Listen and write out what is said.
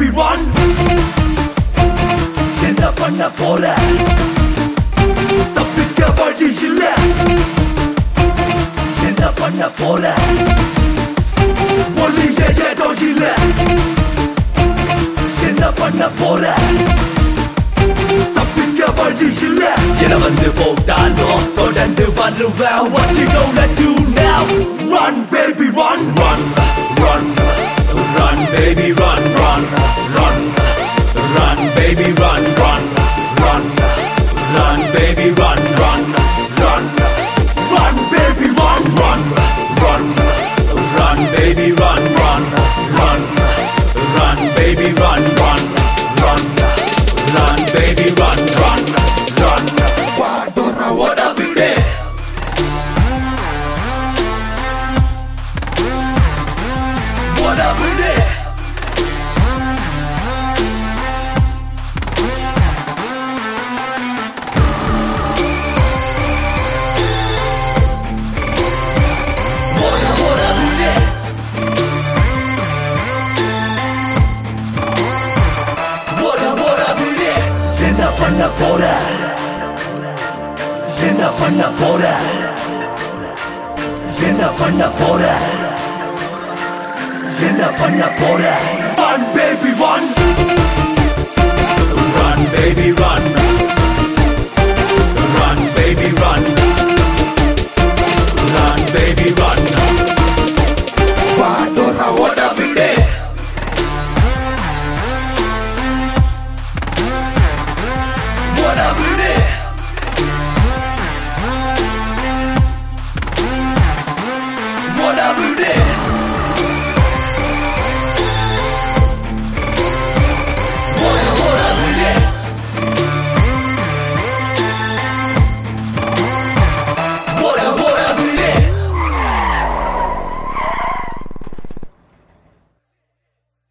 baby run என்ன பண்ண போற தப்பிக்க வழி இல்ல என்ன பண்ண போற ஒளிய இடம் இல்ல என்ன பண்ண போற தப்பிக்க வழி இல்ல என வந்து போட்டாலும் தொடர்ந்து வருவேன் what you gonna do now run baby run run run run baby run run run run baby run run run run baby run run run run baby run run run run baby run run run run baby run run run run baby run run run பாடுற ஓட விடு ஓட விடு ஓட ஓட விடு ஓட ஓட விடு என்ன பண்ண போற என்ன பண்ண போற என்ன பண்ண போற என்ன பண்ண போற run baby run run baby run run baby run